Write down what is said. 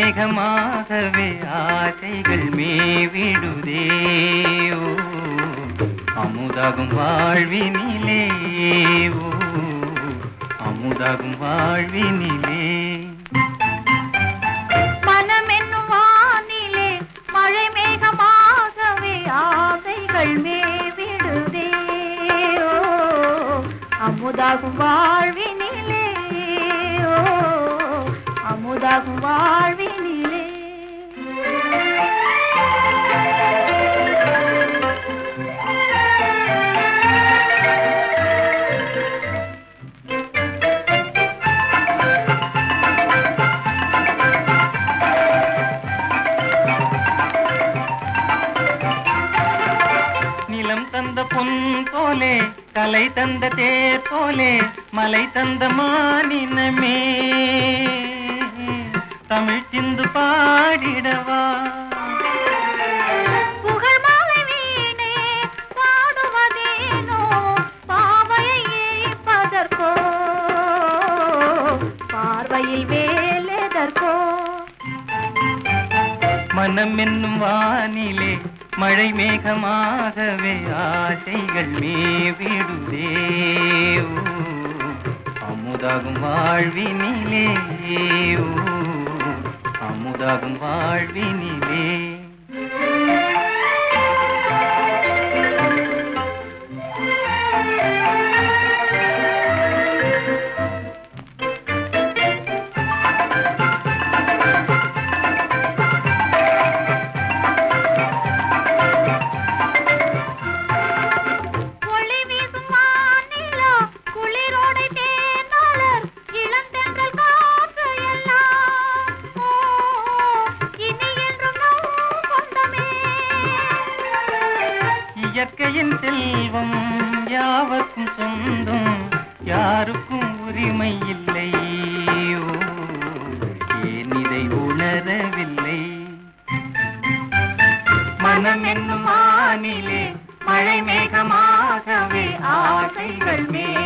மேகமாகவே ஆசைகள் மேவிடுதே ஓ அமுதாகும் வாழ்வினிலே ஓ அமுதாகும் வாழ்வினிலே மனம் என்னும் வானிலே மழை மேகமாகவே ஆசைகள் மேவிடுதே ஓ, அமுதாகும் வாழ்வினிலே ஓ, அமுதாகும் வாழ்வினிலே நிலம் தந்த பொன் போலே கலை தந்த தேர் போலே மலை தந்த மானினமே தமிழ் சிந்து பாடிடவா புகழ் மாலை வீணே பாடுவதேனோ பாவையை ஏய்ப்பதற்கோ பார்வையில் வேலெதற்கோ மனம் என்னும் வானிலே மழை மேகமாகவே ஆசைகள் மேவிடுதே ஓ, அமுதாகும் வாழ்வினிலே ஓ, அமுதாகும் வாழ்வினிலே ஒளி வீசும் வானிலா குளிரோடை தேனாளர் இளந்தென்றல் காற்று எல்லாம் ஓ, இனி என்றும் நம் சொந்தமே இயற்கையின் செல்வம் யாவர்க்கும் சொந்தம் யாருக்கும் உரிமை இல்லை ஓ, ஏன் இதை உணரவில்லை மனம் என்னும் வானிலே மழை மேகமாகவே ஆசைகள் மே